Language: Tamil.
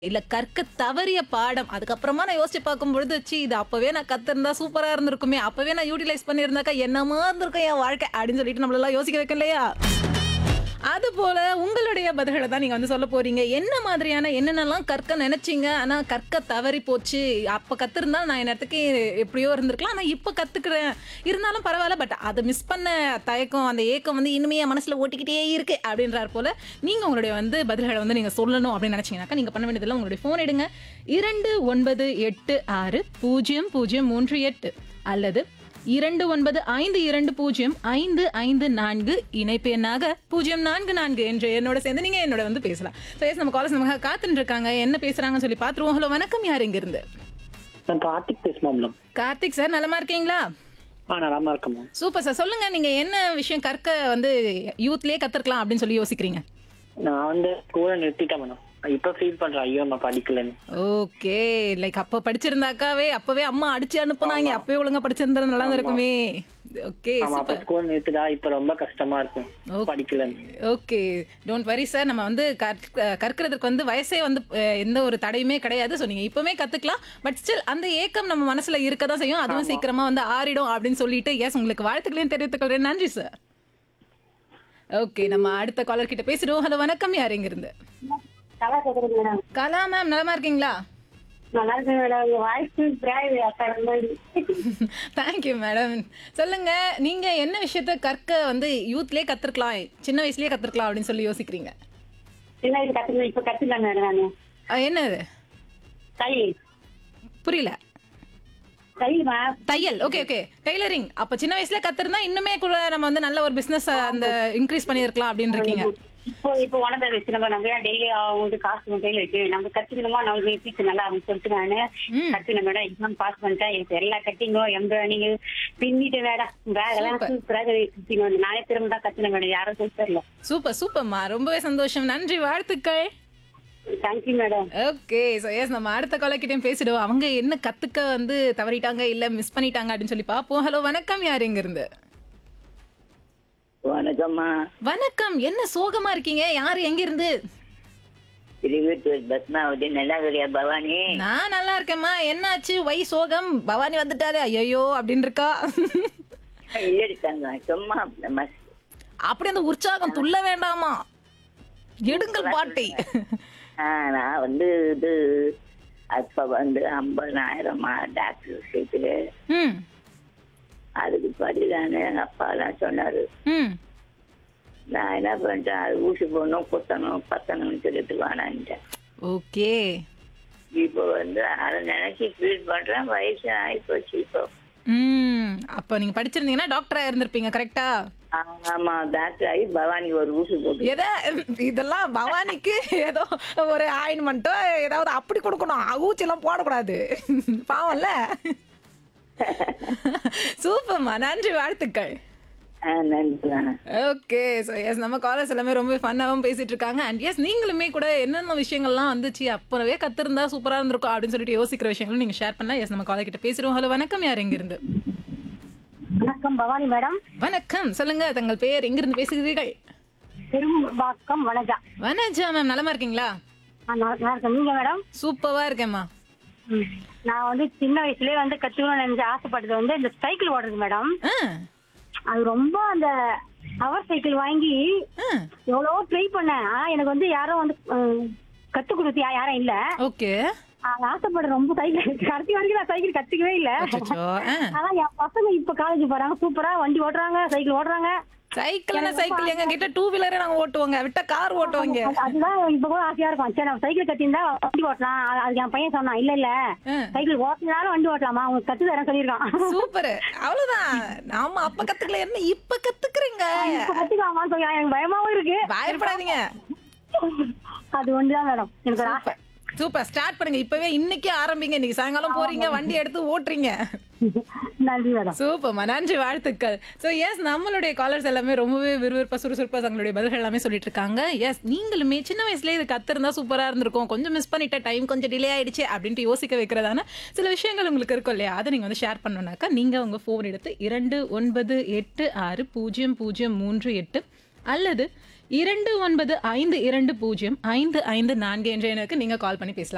இல்ல கற்க தவறிய பாடம் அதுக்கப்புறமா நான் யோசிச்சு பார்க்கும் பொழுது ச்சீ இது அப்பவே நான் கத்திருந்தா சூப்பரா இருந்திருக்குமே அப்பவே நான் யூட்டிலைஸ் பண்ணியிருந்தாக்கா என்னமா இருந்திருக்கும் என் வாழ்க்கை அப்படின்னு சொல்லிட்டு நம்மளெல்லாம் யோசிக்க வைக்கும் இல்லையா அது போல உங்களுடைய பதில்களை தான் நீங்க வந்து சொல்ல போறீங்க என்ன மாதிரியான என்னென்னலாம் கற்க நினைச்சீங்க ஆனா கற்க தவறி போச்சு அப்ப கத்திருந்தா நான் நேரத்துக்கு எப்படியோ இருந்திருக்கலாம் ஆனா இப்ப கத்துக்கிறேன் இருந்தாலும் பரவாயில்ல பட் அதை மிஸ் பண்ண தயக்கம் அந்த ஏக்கம் வந்து இனிமே என் மனசுல ஓட்டிக்கிட்டே இருக்கு அப்படின்றார் போல நீங்க உங்களுடைய வந்து பதில்களை வந்து நீங்க சொல்லணும் அப்படின்னு நினைச்சீங்கன்னாக்கா நீங்க பண்ண வேண்டியதில்லை உங்களுடைய ஃபோன் எடுங்க இரண்டு ஒன்பது எட்டு ஆறு பூஜ்ஜியம் பூஜ்ஜியம் மூன்று எட்டு அல்லது இரண்டு ஒன்பது ஐந்து இரண்டு பூஜ்ஜியம் ஐந்து ஐந்து நான்கு இணைப்பு எண்ணாக பூஜ்ஜியம் நான்கு நான்கு என்று என்னோட சேர்ந்து நீங்க என்னோட வந்து பேசலாம் ஸோ எஸ் நம்ம காலேஜ் நமக்கு காத்துட்டு இருக்காங்க என்ன பேசுறாங்கன்னு சொல்லி பார்த்துருவோம் ஹலோ வணக்கம் யார் இங்க இருந்து நான் கார்த்திக் பேசுமா மேம் கார்த்திக் சார் நலமா இருக்கீங்களா ஆ நலமா இருக்கேன் மேம் சூப்பர் சார் சொல்லுங்க நீங்க என்ன விஷயம் கற்க வந்து யூத்லயே கத்துக்கலாம் அப்படின்னு சொல்லி யோசிக்கிறீங்க நான் வந்து ஸ்கூலை நிறுத்திட்டேன் மேடம் இப்போ ஃபீல் பண்றேன் ஐயோ நான் படிக்கலன்னு ஓகே லைக் அப்ப படிச்சிருந்தாக்காவே அப்பவே அம்மா அடிச்சு அனுப்புனாங்க அப்பவே ஒழுங்கா படிச்சிருந்தா நல்லா இருக்குமே ஓகே ஆமா அப்ப ஸ்கூல் நிறுத்திட்டா இப்ப ரொம்ப கஷ்டமா இருக்கும் Okay. படிக்கலன்னு ஓகே டோன்ட் வரி சார் நம்ம வந்து கற்க- கற்கிறதுக்கு வந்து வயசே வந்து அஹ், எந்த ஒரு தடையுமே கிடையாது ஸோ நீங்கள் இப்போவுமே கற்றுக்கலாம் பட் ஸ்டில் அந்த ஏக்கம் நம்ம மனசில் இருக்க தான் செய்யும் அதுவும் சீக்கிரமாக வந்து ஆறிடும் அப்படின்னு சொல்லிட்டு எஸ் உங்களுக்கு வாழ்த்துக்களையும் தெரிவித்துக் கொள்கிறேன் நன்றி சார் ஓகே நம்ம அடுத்த காலர் கிட்ட பேசிடுவோம் ஹலோ வணக்கம் யார் இருந்து நல்லா கேக்குது மேடம் கலா மேம் நலமா இருக்கீங்களா நல்லா இருக்கு மேடம் உங்க வாய்ஸ் பிராய் தேங்க்யூ மேடம் சொல்லுங்க நீங்க என்ன விஷயத்த கற்க வந்து யூத்லயே கத்துருக்கலாம் சின்ன வயசுலயே கத்துருக்கலாம் அப்படின்னு சொல்லி யோசிக்கிறீங்க சின்ன வயசு கத்துக்கணும் இப்ப கத்துக்கலாம் மேடம் நானு அஹ், என்னது தையல் புரியல தையல்மா தையல் ஓகே ஓகே டெய்லரிங் அப்ப சின்ன வயசுல கத்திருந்தா இன்னுமே கூட நம்ம வந்து நல்ல ஒரு பிசினஸ் அந்த இன்க்ரீஸ் பண்ணியிருக்கலாம் அப்படின்னு இருக்கீங்க இப்போ இப்போ உனக்கு வச்சு நம்ம நம்ம டெய்லி அவங்களுக்கு காசு கையில இருக்கு நம்ம கத்துக்கணுமா நம்ம டீச்சர் நல்லா அவங்க சொல்லிட்டு நானு கத்துக்கணும் மேடம் எக்ஸாம் பாஸ் பண்ணிட்டேன் எனக்கு எல்லா கட்டிங்கும் எம்ப்ராய்டிங் பின்னிட்டு வேடம் பேக் எல்லாம் Super. சூப்பராக கத்திக்கணும் நானே திரும்ப தான் கத்துன மேடம் யாரும் சொல்லி தரல சூப்பர் சூப்பர்மா ரொம்பவே சந்தோஷம் நன்றி வாழ்த்துக்கள் thank you madam okay so yes நம்ம அடுத்த காலக்கிட்டையும் பேசிடுவோம் அவங்க என்ன கத்துக்க வந்து தவறிட்டாங்க இல்ல மிஸ் பண்ணிட்டாங்க அப்படின்னு சொல்லி பார்ப்போம் ஹலோ வணக்கம் யார் எங்க இருந்து வணக்கம்மா வணக்கம் என்ன சோகமா இருக்கீங்க யார் எங்க இருந்து திருவீட்டூர் பத்மாவதி நல்லாவரியா பவானி நான் நல்லா இருக்கேம்மா என்னாச்சு வை சோகம் பவானி வந்துட்டாரு ஐயோ அப்படின்னு இருக்கா இல்லடித்தாங்க சும்மா நம்ம அப்படி அந்த உற்சாகம் துள்ள வேண்டாமா எடுங்கள் பாட்டை ஆ, நான் வந்து இது அப்ப வந்து ஐம்பதாயிரமா டாக்டர் சீட்டு ம் அதுக்கு படிதானே எங்க அப்பா எல்லாம் சொன்னாரு ம் நான் என்ன பண்ணிட்டேன் அது ஊசி போடணும் குத்தணும் பத்தணும்னு சொல்லிட்டு வேணான்ட்டேன் ஓகே இப்போ வந்து அதை நினைச்சு ஃபீல் பண்றேன் வயசு ஆகி போச்சு இப்போ ம் அப்போ நீங்க படிச்சிருந்தீங்கன்னா டாக்டரா இருந்திருப்பீங்க கரெக்டா ஆமா டாக்டர் ஆகி பவானி ஒரு ஊசி போட்டு எதை இதெல்லாம் பவானிக்கு ஏதோ ஒரு ஆயின்மெண்ட்டோ ஏதாவது அப்படி கொடுக்கணும் ஊச்சிலாம் போடக்கூடாது பாவம்ல சூப்பர்மா நன்றி வாழ்த்துக்கள் ஆ, நன்றிதான் ஓகே ஸோ எஸ் நம்ம காலேஜ் எல்லாமே ரொம்ப ஃபன்னாகவும் பேசிட்டு இருக்காங்க அண்ட் எஸ் நீங்களுமே கூட என்னென்ன விஷயங்கள்லாம் வந்துச்சு அப்பவே கத்திருந்தா சூப்பராக இருந்திருக்கும் அப்படின்னு சொல்லிட்டு யோசிக்கிற விஷயங்களும் நீங்கள் ஷேர் பண்ணலாம் எஸ் நம்ம காலேஜ் கிட்ட பேசிடுவோம் ஹலோ வணக்கம் யார் எங்கிருந்து வணக்கம் பவானி மேடம் வணக்கம் சொல்லுங்க தங்கள் பெயர் எங்கிருந்து பேசுகிறீர்கள் பெரும்பாக்கம் வனஜா வனஜா மேம் நலமா இருக்கீங்களா ஆ, நல்லா நல்லா இருக்கேன் நீங்க மேடம் சூப்பரா இருக்கேம்மா ம். நான் வந்து சின்ன வயசுலயே வந்து கத்துக்கணும்னு நினைச்சு ஆசைப்பட்டது வந்து இந்த சைக்கிள் ஓடுறது மேடம் ஆ அது ரொம்ப அந்த ஹவர் சைக்கிள் வாங்கி ஆ எவ்வளவோ ட்ரை பண்ணேன் ஆனா எனக்கு வந்து யாரும் வந்து ம், கத்து கொடுத்து யா- யாரும் இல்ல ஓகே அது ஆசைப்படுற ரொம்ப சைக்கிள் கடைசி வரைக்கும் நான் சைக்கிள் கத்துக்கவே இல்ல அச்சோ ஆ ஆனா என் பசங்க இப்ப காலேஜ் போறாங்க சூப்பரா வண்டி ஓட்டுறாங்க சைக்கிள் ஓட்டுறாங்க சைக்கிள்னா சைக்கிள் எங்க கிட்ட டூ வீலரே நாங்க ஓட்டுவோங்க விட்டா கார் ஓட்டுவாங்க அது- அதுதான் இப்ப கூட ஆசையா இருக்கும் சரி நம்ம சைக்கிள் கத்திருந்தா வண்டி ஓட்டலாம் அது- அதுக்கு என் பையன் சொன்னான் இல்ல இல்ல ஆ. சைக்கிள் ஓட்டினாலும் வண்டி ஓட்டலாமா அவங்க கத்து தரேன் சொல்லியிருக்கான் சூப்பர் அவ்வளவுதான் நாம அப்ப கத்துக்கல என்ன இப்ப கத்துக்கிறீங்க இப்ப கத்துக்கலாமான்னு சொல்லி எனக்கு பயமாவும் இருக்கு பயப்படாதீங்க அது ஒண்ணுதான் மேடம் எனக்கு ஒரு ஆசை சூப்பர் ஸ்டார்ட் பண்ணுங்க இப்பவே இன்னைக்கே ஆரம்பிங்க இன்னைக்கு சாயங்காலம் போறீங்க வண்டி எடுத்து ஓட்டுறீங்க நன்றி மேடம் சூப்பர்மா நன்றி வாழ்த்துக்கள் ஸோ எஸ் நம்மளுடைய காலர்ஸ் எல்லாமே ரொம்பவே விறுவிறுப்பா சுறுசுறுப்பா தங்களுடைய பதில்கள் எல்லாமே சொல்லிட்டு இருக்காங்க எஸ் நீங்களுமே சின்ன வயசுல இது கத்திருந்தா சூப்பரா இருந்திருக்கும் கொஞ்சம் மிஸ் பண்ணிட்ட டைம் கொஞ்சம் டிலே ஆயிடுச்சு அப்படின்ட்டு யோசிக்க வைக்கிறதான சில விஷயங்கள் உங்களுக்கு இருக்கும் இல்லையா அதை நீங்க வந்து ஷேர் பண்ணணும்னாக்கா நீங்க உங்க ஃபோன் எடுத்து இரண்டு ஒன்பது எட்டு ஆறு பூஜ்ஜியம் பூஜ்ஜியம் மூன்று எட்டு அல்லது இரண்டு ஒன்பது ஐந்து இரண்டு பூஜ்ஜியம் ஐந்து ஐந்து நான்கு என்ற எண்ணுக்கு நீங்க கால் பண்ணி பேசலாம்